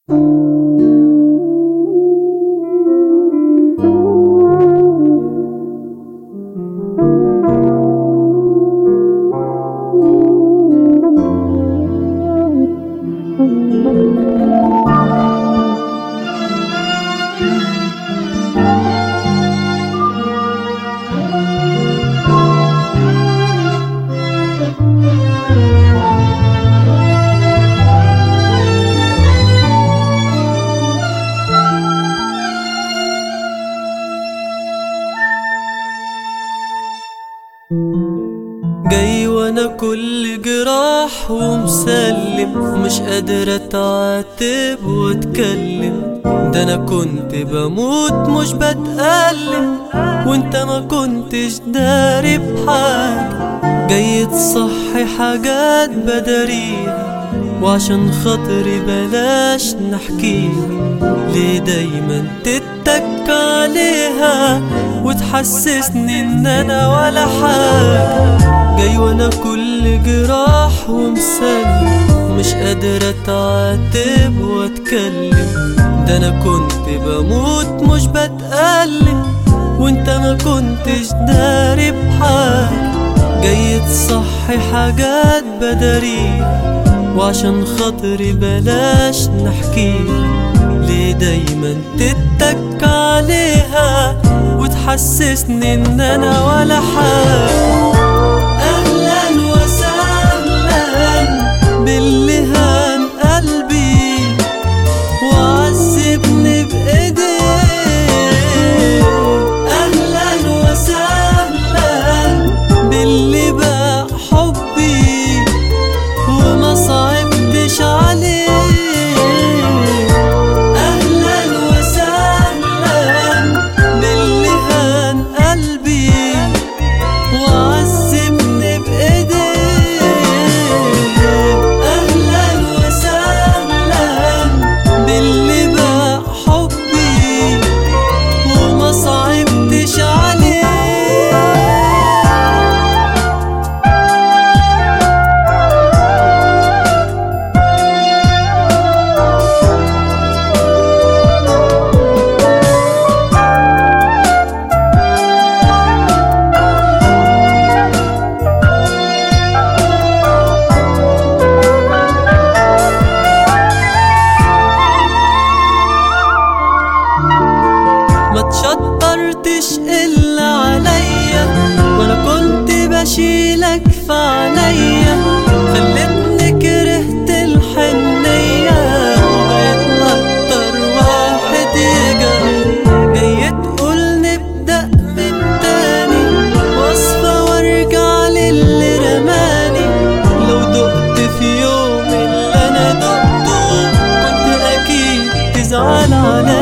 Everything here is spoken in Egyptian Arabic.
جاي وانا كل جراح ومسلم مش قادر اتعاتب واتكلم ده انا كنت بموت مش بتألم وانت ما كنتش داري بحاجة جاي تصحي حاجات بداريها وعشان خاطري بلاش نحكيها ليه دايما تتك عليها وتحسسني ان انا ولا حاجة جاي وانا كل جراح ومسلم مش قادر اتعاتب واتكلم ده انا كنت بموت مش بتألم وانت ما كنتش داري بحاجة جاي تصحي حاجات بداريها وعشان خاطري بلاش نحكيها ليه دايما تتك عليها وتحسسني ان انا ولا حاجة اهلا وسهلا باللي هان قلبي وعذبني بايديه اهلا وسهلا باللي باع حبي وما صعبتش عليه اهلا وسهلا باللي هان قلبي وعذبني بايديه اهلا وسهلا باللي باع حبي وما صعبتش عليه ما تشطرتش الا عليا وانا كنت بشيلك في عينيا خلتني كرهت الحنية وبقيت اكتر واحد يجري جاي تقول نبدأ من تاني واصفى وارجع للي رماني لو دقت في يوم اللي انا دقته كنت اكيد تزعل عليا